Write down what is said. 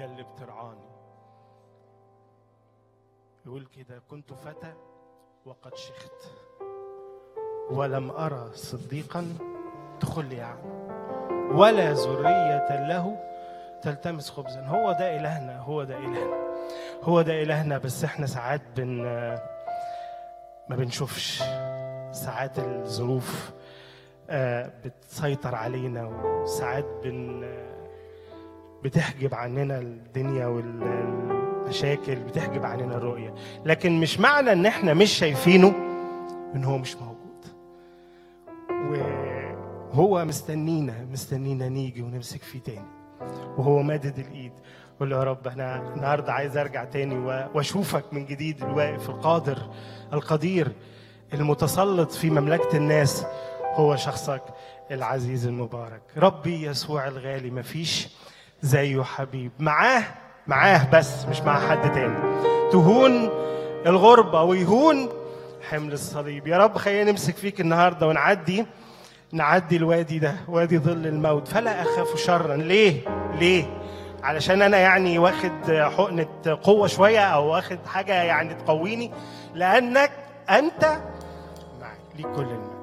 اللي بترعاني يقول كده كنت فتى وقد شخت ولم أرى صديقا تخل يعني ولا ذرية له تلتمس خبزا هو ده إلهنا هو ده إلهنا هو ده إلهنا بس احنا ساعات بن ما بنشوفش ساعات الظروف آه، بتسيطر علينا وساعات بن بتحجب عننا الدنيا والمشاكل بتحجب عننا الرؤية لكن مش معنى ان احنا مش شايفينه ان هو مش موجود وهو مستنينا مستنينا نيجي ونمسك فيه تاني وهو مادد الايد قول له يا رب انا النهارده عايز ارجع تاني و- واشوفك من جديد الواقف القادر القدير المتسلط في مملكه الناس هو شخصك العزيز المبارك ربي يسوع الغالي مفيش زيه حبيب معاه معاه بس مش مع حد تاني تهون الغربة ويهون حمل الصليب يا رب خلينا نمسك فيك النهاردة ونعدي نعدي الوادي ده وادي ظل الموت فلا أخاف شرا ليه ليه علشان أنا يعني واخد حقنة قوة شوية أو واخد حاجة يعني تقويني لأنك أنت معي ليك كل المجد